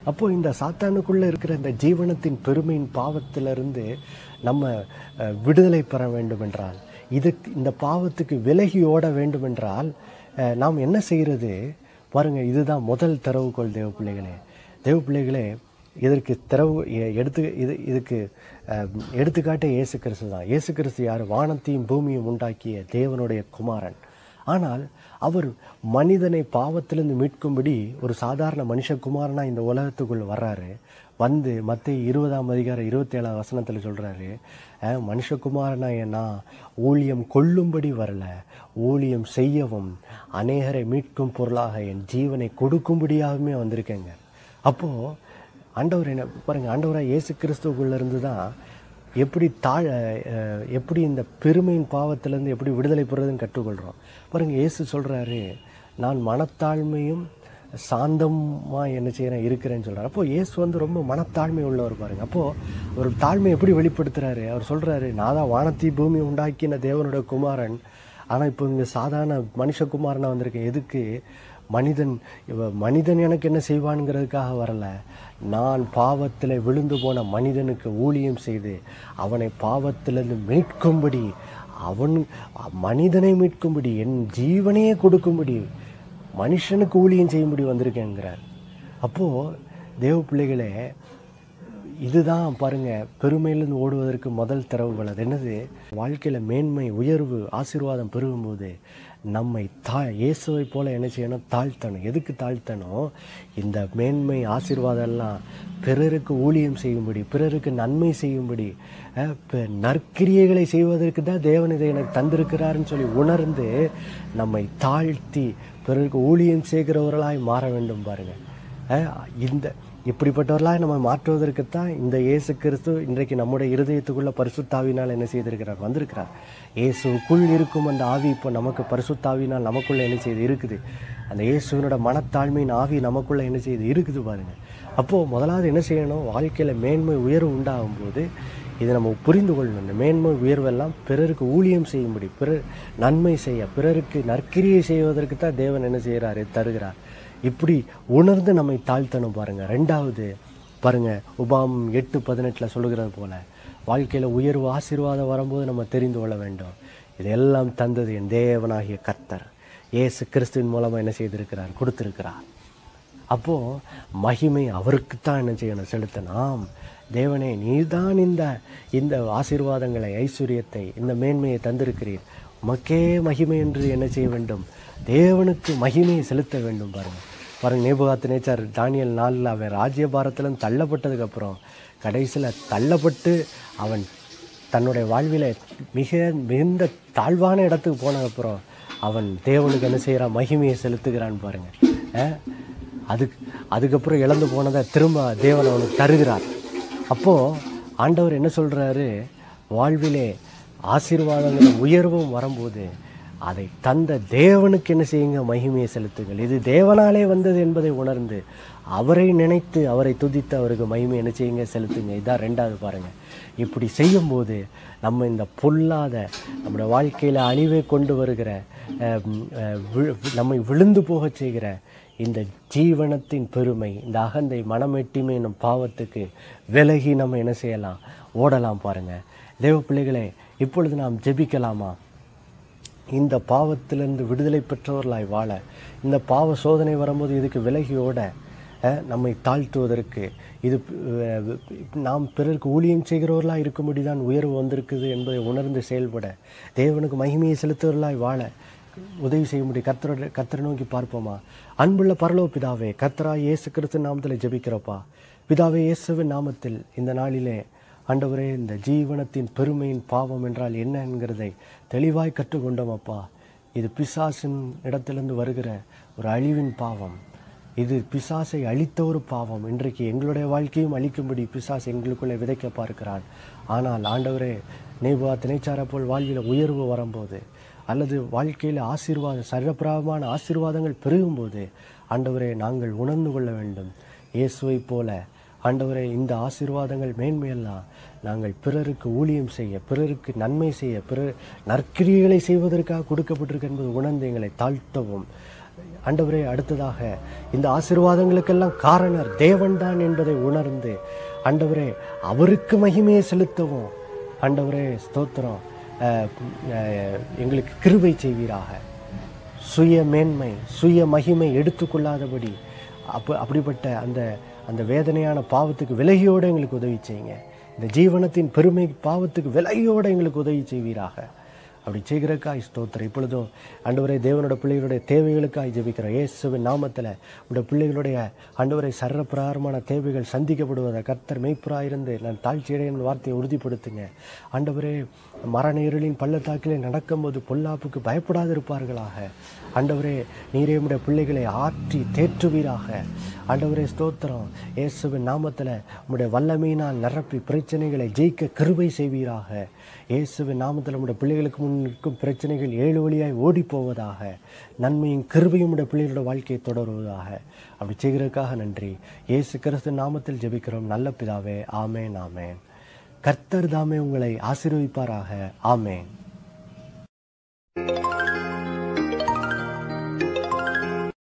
அப்போ இந்த சாத்தானுக்குள்ள இருக்கிற இந்த ஜீவனத்தின் பெருமையின் பாவத்திலிருந்து நம்ம அஹ், விடுதலை பெற வேண்டும் என்றால் இதுக்கு இந்த பாவத்துக்கு விலகி ஓட வேண்டும் என்றால் அஹ், நாம் என்ன செய்கிறது பாருங்க இதுதான் முதல் திறவுகோள் தேவ பிள்ளைகளே தேவ பிள்ளைகளே இதற்கு திறவு எ- எடுத்து இது இதுக்கு அஹ், எடுத்துக்காட்டே இயேசு கிறிஸ்து தான் இயேசு கிறிஸ்து யார் வானத்தையும் பூமியும் உண்டாக்கிய தேவனுடைய குமாரன் ஆனால் அவர் மனிதனை பாவத்திலிருந்து மீட்கும்படி ஒரு சாதாரண மனுஷகுமாரனா இந்த உலகத்துக்குள் வர்றாரு வந்து மத்திய இருபதாம் அதிகாரம் இருபத்தேழாம் வசனத்தில் சொல்கிறாரு மனுஷகுமாரனா நான் ஊழியம் கொள்ளும்படி வரல ஊழியம் செய்யவும் அநேகரை மீட்கும் பொருளாக என் ஜீவனை கொடுக்கும்படியாகவுமே வந்திருக்கேங்க அப்போது ஆண்டவர் என்ன பாருங்கள் ஆண்டவராக இயேசு கிறிஸ்துவுக்குள்ள இருந்து தான் எப்படி தாழ அஹ், எப்படி இந்த பெருமையின் பாவத்திலேருந்து எப்படி விடுதலை பெறுறதுன்னு கற்றுக்கொள்கிறோம் பாருங்க இயேசு சொல்கிறாரு நான் மனத்தாழ்மையும் சாந்தமாக என்ன செய்கிறேன் இருக்கிறேன்னு சொல்கிறார் அப்போது இயேசு வந்து ரொம்ப மனத்தாழ்மை உள்ளவர் பாருங்க அப்போது ஒரு தாழ்மை எப்படி வெளிப்படுத்துகிறாரு அவர் சொல்கிறாரு நான் தான் வானத்தி பூமி உண்டாக்கின தேவனுடைய குமாரன் ஆனால் இப்போ இங்கே சாதாரண மனுஷகுமாரனாக வந்திருக்கேன் எதுக்கு மனிதன் இவ- மனிதன் எனக்கு என்ன செய்வான்ங்கிறதுக்காக வரல நான் பாவத்தில் விழுந்து போன மனிதனுக்கு ஊழியம் செய்து அவனை பாவத்திலிருந்து மீட்கும்படி அவன் மனிதனை மீட்கும்படி என் ஜீவனையே கொடுக்கும்படி மனுஷனுக்கு ஊழியம் செய்யும்படி வந்திருக்கேங்கிறார் அப்போது தேவ பிள்ளைகளே இதுதான் பாருங்க பெருமையிலிருந்து ஓடுவதற்கு முதல் திறவுகள் அது என்னது வாழ்க்கையில் மேன்மை உயர்வு ஆசீர்வாதம் பெருகும்போது நம்மை தா இயேசுவை போல என்ன செய்யணும் தாழ்த்தணும் எதுக்கு தாழ்த்தணும் இந்த மேன்மை ஆசீர்வாதம் எல்லாம் பிறருக்கு ஊழியம் செய்யும்படி பிறருக்கு நன்மை செய்யும்படி அஹ், ப- நற்கிரியைகளை செய்வதற்கு தான் தேவன் இதை எனக்கு தந்திருக்கிறாருன்னு சொல்லி உணர்ந்து நம்மை தாழ்த்தி பிறருக்கு ஊழியம் செய்கிறவர்களாய் மாற வேண்டும் பாருங்க அஹ், இந்த இப்படிப்பட்டவர்களாக நம்ம மாற்றுவதற்குத்தான் இந்த இயேசு கிறிஸ்து இன்றைக்கு நம்முடைய இருதயத்துக்குள்ள பரிசுத்தாவினால் என்ன செய்திருக்கிறார் வந்திருக்கிறார் இயேசுக்குள் இருக்கும் அந்த ஆவி இப்போ நமக்கு பரிசுத்தாவினால் நமக்குள்ள என்ன செய்து இருக்குது அந்த இயேசுவினோட மனத்தாழ்மையின் ஆவி நமக்குள்ள என்ன செய்து இருக்குது பாருங்க அப்போது முதலாவது என்ன செய்யணும் வாழ்க்கையில் மேன்மை உயர்வு உண்டாகும் போது இதை நம்ம புரிந்து கொள்ளணும் இந்த மேன்மை உயர்வெல்லாம் பிறருக்கு ஊழியம் செய்யும்படி பிறர் நன்மை செய்ய பிறருக்கு நற்கிரியை செய்வதற்கு தான் தேவன் என்ன செய்கிறாரு தருகிறார் இப்படி உணர்ந்து நம்மை தாழ்த்தணும் பாருங்க ரெண்டாவது பாருங்க உபாம் எட்டு பதினெட்டில் சொல்லுகிறது போல வாழ்க்கையில் உயர்வு ஆசீர்வாதம் வரும்போது நம்ம தெரிந்து கொள்ள வேண்டும் இதெல்லாம் தந்தது என் தேவனாகிய கர்த்தர் இயேசு கிறிஸ்துவின் மூலமாக என்ன செய்திருக்கிறார் கொடுத்திருக்கிறார் அப்போது மகிமை அவருக்குத்தான் என்ன செய்யணும் செலுத்தணும் தேவனே நீர்தான் இந்த இந்த ஆசீர்வாதங்களை ஐஸ்வர்யத்தை இந்த மேன்மையை தந்திருக்கிறீர் உமக்கே மகிமை என்று என்ன செய்ய வேண்டும் தேவனுக்கு மகிமையை செலுத்த வேண்டும் பாருங்க பாருங்க நேபுகாத்து நேச்சார் தானியல் நாளில் அவன் ராஜ்யபாரத்திலும் தள்ளப்பட்டதுக்கப்புறம் கடைசியில் தள்ளப்பட்டு அவன் தன்னுடைய வாழ்வில் மிக மிகுந்த தாழ்வான இடத்துக்கு போனதுக்கப்புறம் அவன் தேவனுக்கு என்ன செய்கிறான் மகிமையை செலுத்துகிறான் பாருங்க அஹ்? அதுக்கு அதுக்கப்புறம் இழந்து போனதை திரும்ப தேவன் அவனுக்கு தருகிறார் அப்போது ஆண்டவர் என்ன சொல்கிறாரு வாழ்விலே ஆசீர்வாதங்களும் உயர்வும் வரும்போது அதை தந்த தேவனுக்கு என்ன செய்யுங்க மகிமையை செலுத்துங்கள் இது தேவனாலே வந்தது என்பதை உணர்ந்து அவரை நினைத்து அவரை துதித்து அவருக்கு மகிமை என்ன செய்யுங்க செலுத்துங்க இதான் ரெண்டாவது பாருங்க இப்படி செய்யும்போது நம்ம இந்த பொல்லாத நம்முடைய வாழ்க்கையில் அழிவை கொண்டு வருகிற அஹ், அஹ், வி- நம்மை விழுந்து போகச் செய்கிற இந்த ஜீவனத்தின் பெருமை இந்த அகந்தை மனமெட்டிமை என்னும் பாவத்துக்கு விலகி நம்ம என்ன செய்யலாம் ஓடலாம் பாருங்க தேவ பிள்ளைகளே இப்பொழுது நாம் ஜெபிக்கலாமா இந்த பாவத்திலிருந்து விடுதலை பெற்றவர்களாய் வாழ இந்த பாவ சோதனை வரும்போது இதுக்கு விலகி ஓட அஹ், நம்மை தாழ்த்துவதற்கு இது அஹ், நாம் பிறருக்கு ஊழியம் செய்கிறவர்களாக இருக்கும்படி தான் உயர்வு வந்திருக்குது என்பதை உணர்ந்து செயல்பட தேவனுக்கு மகிமையை செலுத்துவர்களாய் வாழ உதவி செய்ய முடியும் கர்த்தரோட கர்த்தரை நோக்கி பார்ப்போமா அன்புள்ள பரலோ பிதாவே கர்த்தரா இயேசு கிறிஸ்து நாமத்தில் ஜெபிக்கிறோப்பா பிதாவே இயேசுவின் நாமத்தில் இந்த நாளிலே ஆண்டவரே இந்த ஜீவனத்தின் பெருமையின் பாவம் என்றால் என்ன என்கிறதை தெளிவாய் கற்றுக்கொண்டோம் அப்பா இது பிசாசின் இடத்திலிருந்து வருகிற ஒரு அழிவின் பாவம் இது பிசாசை அழித்த ஒரு பாவம் இன்றைக்கு எங்களுடைய வாழ்க்கையும் அழிக்கும்படி பிசாஸ் எங்களுக்குள்ளே விதைக்க பார்க்கிறான் ஆனால் ஆண்டவரே நேபா திணைச்சார போல் வாழ்வில் உயர்வு வரும்போது அல்லது வாழ்க்கையில் ஆசீர்வாதம் சரப்பிரமான ஆசீர்வாதங்கள் பெருகும்போது ஆண்டவரே நாங்கள் உணர்ந்து கொள்ள வேண்டும் இயேசுவைப் போல ஆண்டவரே இந்த ஆசீர்வாதங்கள் மேன்மையெல்லாம் நாங்கள் பிறருக்கு ஊழியம் செய்ய பிறருக்கு நன்மை செய்ய பிறர் நற்கிரியைகளை செய்வதற்காக கொடுக்கப்பட்டிருக்கு என்பது உணர்ந்து எங்களை தாழ்த்தவும் ஆண்டவரே அடுத்ததாக இந்த ஆசீர்வாதங்களுக்கெல்லாம் காரணர் தேவன்தான் என்பதை உணர்ந்து ஆண்டவரே அவருக்கு மகிமையை செலுத்தவும் ஆண்டவரே ஸ்தோத்திரம் அஹ், அஹ், எங்களுக்கு கிருபை செய்வீராக சுய மேன்மை சுய மகிமை எடுத்துக்கொள்ளாதபடி அப்போ அப்படிப்பட்ட அந்த அந்த வேதனையான பாவத்துக்கு விலகியோடு எங்களுக்கு உதவி செய்யுங்க இந்த ஜீவனத்தின் பெருமை பாவத்துக்கு விலகியோடு எங்களுக்கு உதவி செய்வீராக அப்படி செய்கிறக்காய் ஸ்தோத்திரம் இப்பொழுதும் ஆண்டவரே தேவனோட பிள்ளைகளுடைய தேவைகளுக்காய் ஜெபிக்கிறோம் இயேசுவின் நாமத்தில் உடைய பிள்ளைகளுடைய ஆண்டவரை சர்வப்பிரகாரமான தேவைகள் சந்திக்கப்படுவதை கர்த்தர் மெய்ப்புறாயிருந்து நான் தாழ்ச்சியடையின் வார்த்தையை உறுதிப்படுத்துங்க ஆண்டவரே மரண இருளின் பள்ளத்தாக்கிலே நடக்கும்போது பொல்லாப்புக்கு பயப்படாது இருப்பார்களாக ஆண்டவரே நீரே உடைய பிள்ளைகளை ஆற்றி தேற்றுவீராக ஆண்டவரே ஸ்தோத்திரம் இயேசுவின் நாமத்தில் உம்முடைய வல்லமையினால் நிரப்பி பிரச்சனைகளை ஜெயிக்க கிருபை செய்வீராக இயேசுவின் நாமத்தில் உம்முடைய பிள்ளைகளுக்கு முன் இருக்கும் பிரச்சனைகள் ஏழு வழியாய் ஓடி போவதாக நன்மையும் கிருபையும் உடைய பிள்ளைகளோட வாழ்க்கையை தொடருவதாக அப்படி செய்கிறதுக்காக நன்றி இயேசு கிறிஸ்து நாமத்தில் ஜெபிக்கிறோம் நல்ல பிதாவே ஆமேன் ஆமேன் கர்த்தர் தாமே உங்களை ஆசீர்வதிப்பாராக ஆமேன்